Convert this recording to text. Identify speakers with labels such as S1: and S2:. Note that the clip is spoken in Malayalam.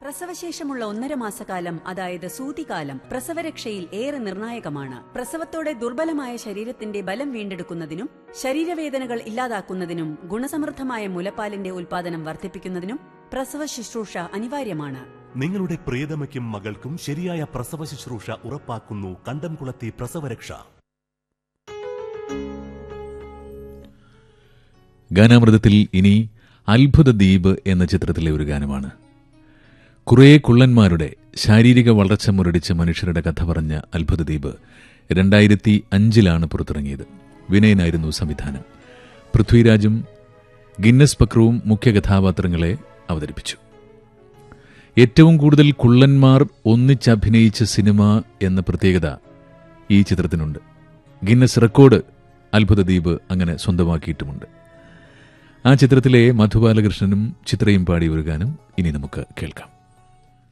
S1: പ്രസവശേഷമുള്ള ഒന്നര മാസക്കാലം അതായത് സൂതികാലം പ്രസവരക്ഷയിൽ ഏറെ നിർണായകമാണ് പ്രസവത്തോടെ ദുർബലമായ ശരീരത്തിന്റെ ബലം വീണ്ടെടുക്കുന്നതിനും ശരീരവേദനകൾ ഇല്ലാതാക്കുന്നതിനും ഗുണസമൃദ്ധമായ മുലപ്പാലിന്റെ ഉൽപാദനം വർദ്ധിപ്പിക്കുന്നതിനും പ്രസവ ശുശ്രൂഷ അനിവാര്യമാണ്
S2: നിങ്ങളുടെ പ്രിയതമയ്ക്കും മകൾക്കും ശരിയായ പ്രസവ ശുശ്രൂഷ ഉറപ്പാക്കുന്നു കണ്ടംകുളത്തി പ്രസവരക്ഷ
S3: ഗാനാമൃതത്തിൽ ഇനി അത്ഭുത ദ്വീപ് എന്ന ചിത്രത്തിലെ ഒരു ഗാനമാണ് കുറേ കുള്ളന്മാരുടെ ശാരീരിക വളർച്ച മുരടിച്ച മനുഷ്യരുടെ കഥ പറഞ്ഞ അത്ഭുത ദ്വീപ് രണ്ടായിരത്തി അഞ്ചിലാണ് പുറത്തിറങ്ങിയത് വിനയനായിരുന്നു സംവിധാനം പൃഥ്വിരാജും ഗിന്നസ് പക്രവും മുഖ്യ കഥാപാത്രങ്ങളെ അവതരിപ്പിച്ചു ഏറ്റവും കൂടുതൽ കുള്ളന്മാർ ഒന്നിച്ചഭിനയിച്ച സിനിമ എന്ന പ്രത്യേകത ഈ ചിത്രത്തിനുണ്ട് ഗിന്നസ് റെക്കോർഡ് അത്ഭുത ദ്വീപ് അങ്ങനെ സ്വന്തമാക്കിയിട്ടുമുണ്ട് ആ ചിത്രത്തിലെ മധുബാലകൃഷ്ണനും ചിത്രയും പാടിയ ഒരു ഗാനം ഇനി നമുക്ക് കേൾക്കാം